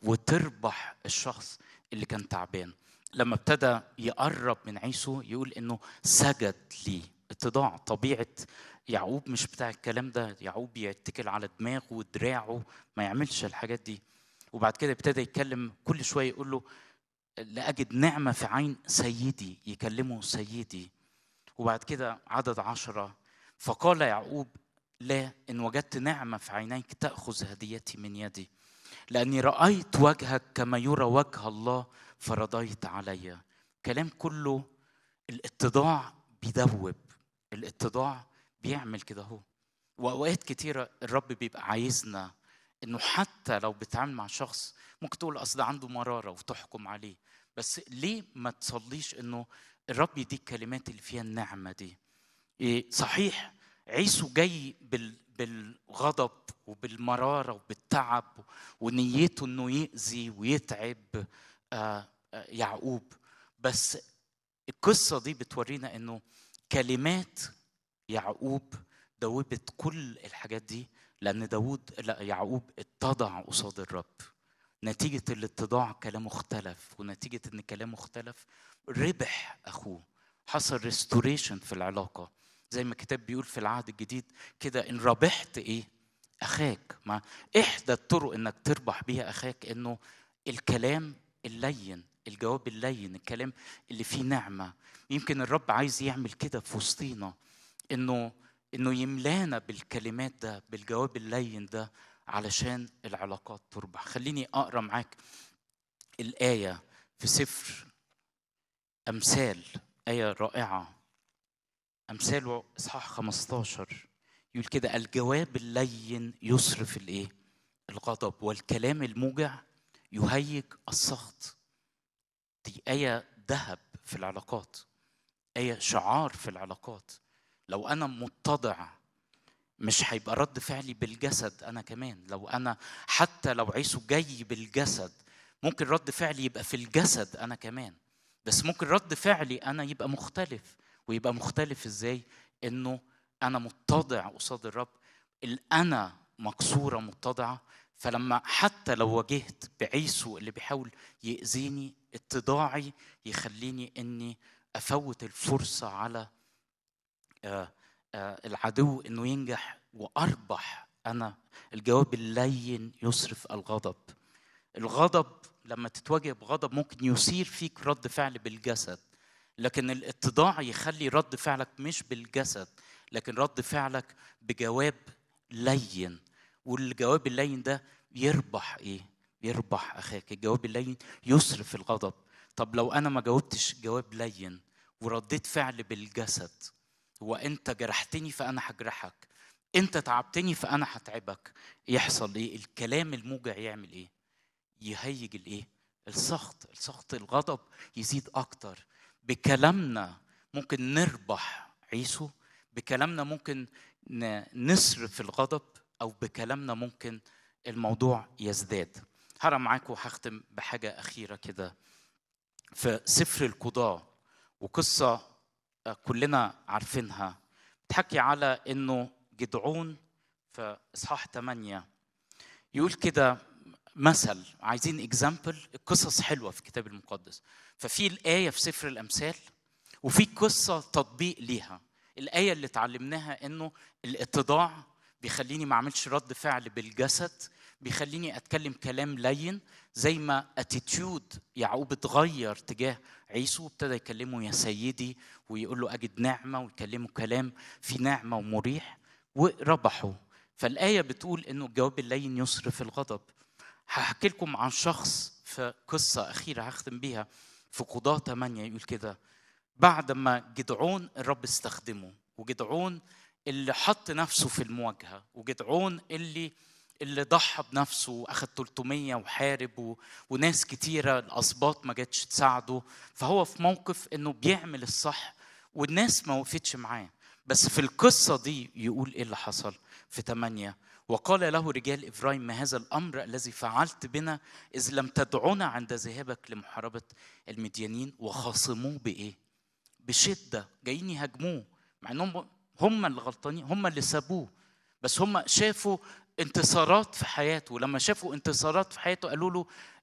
وتربح الشخص اللي كان تعبان لما ابتدى يقرب من عيسو يقول انه سجد لي اتضاع طبيعه يعقوب مش بتاع الكلام ده يعقوب يتكل على دماغه ودراعه ما يعملش الحاجات دي وبعد كده ابتدى يتكلم كل شويه يقول له لأجد نعمة في عين سيدي يكلمه سيدي وبعد كده عدد عشرة فقال يعقوب لا إن وجدت نعمة في عينيك تأخذ هديتي من يدي لأني رأيت وجهك كما يرى وجه الله فرضيت علي كلام كله الاتضاع بيدوب الاتضاع بيعمل كده هو وأوقات كتيرة الرب بيبقى عايزنا إنه حتى لو بتعامل مع شخص ممكن تقول أصل عنده مرارة وتحكم عليه بس ليه ما تصليش إنه الرب يديك كلمات اللي فيها النعمة دي إيه صحيح عيسو جاي بال بالغضب وبالمرارة وبالتعب ونيته إنه يأذي ويتعب آه يعقوب بس القصة دي بتورينا إنه كلمات يعقوب دوبت كل الحاجات دي لأن داود لا يعقوب اتضع قصاد الرب نتيجة الاتضاع كلامه اختلف ونتيجة ان كلامه اختلف ربح اخوه حصل ريستوريشن في العلاقة زي ما الكتاب بيقول في العهد الجديد كده ان ربحت ايه اخاك ما احدى الطرق انك تربح بيها اخاك انه الكلام اللين الجواب اللين الكلام اللي فيه نعمة يمكن الرب عايز يعمل كده في وسطينا انه انه يملانا بالكلمات ده بالجواب اللين ده علشان العلاقات تربح خليني اقرا معاك الايه في سفر امثال ايه رائعه امثال اصحاح 15 يقول كده الجواب اللين يصرف الايه الغضب والكلام الموجع يهيج السخط دي ايه ذهب في العلاقات ايه شعار في العلاقات لو انا متضع مش هيبقى رد فعلي بالجسد انا كمان لو انا حتى لو عيسو جاي بالجسد ممكن رد فعلي يبقى في الجسد انا كمان بس ممكن رد فعلي انا يبقى مختلف ويبقى مختلف ازاي انه انا متضع قصاد الرب الانا مكسوره متضعه فلما حتى لو واجهت بعيسو اللي بيحاول يأذيني اتضاعي يخليني اني افوت الفرصه على آه العدو انه ينجح واربح انا الجواب اللين يصرف الغضب الغضب لما تتواجه بغضب ممكن يثير فيك رد فعل بالجسد لكن الاتضاع يخلي رد فعلك مش بالجسد لكن رد فعلك بجواب لين والجواب اللين ده يربح ايه يربح اخاك الجواب اللين يصرف الغضب طب لو انا ما جاوبتش جواب لين ورديت فعل بالجسد وانت جرحتني فانا هجرحك انت تعبتني فانا هتعبك يحصل ايه الكلام الموجع يعمل ايه يهيج الايه السخط السخط الغضب يزيد اكتر بكلامنا ممكن نربح عيسو بكلامنا ممكن نصرف الغضب او بكلامنا ممكن الموضوع يزداد هرى معاكم وهختم بحاجه اخيره كده في سفر القضاه وقصه كلنا عارفينها بتحكي على انه جدعون في اصحاح 8 يقول كده مثل عايزين اكزامبل القصص حلوه في الكتاب المقدس ففي الايه في سفر الامثال وفي قصه تطبيق ليها الايه اللي اتعلمناها انه الاتضاع بيخليني ما اعملش رد فعل بالجسد بيخليني اتكلم كلام لين زي ما اتيتيود يعقوب اتغير تجاه عيسو ابتدى يكلمه يا سيدي ويقول له اجد نعمه ويكلمه كلام في نعمه ومريح وربحه فالايه بتقول انه الجواب اللين يصرف الغضب هحكي لكم عن شخص في قصه اخيره هختم بيها في قضاه 8 يقول كده بعد ما جدعون الرب استخدمه وجدعون اللي حط نفسه في المواجهه وجدعون اللي اللي ضحى بنفسه واخد 300 وحارب و... وناس كتيره الاسباط ما جاتش تساعده فهو في موقف انه بيعمل الصح والناس ما وقفتش معاه بس في القصه دي يقول ايه اللي حصل في 8 وقال له رجال افرايم ما هذا الامر الذي فعلت بنا اذ لم تدعنا عند ذهابك لمحاربه المديانين وخاصموه بايه؟ بشده جايين يهاجموه مع انهم هم اللي غلطانين هم اللي سابوه بس هم شافوا انتصارات في حياته لما شافوا انتصارات في حياته قالوا له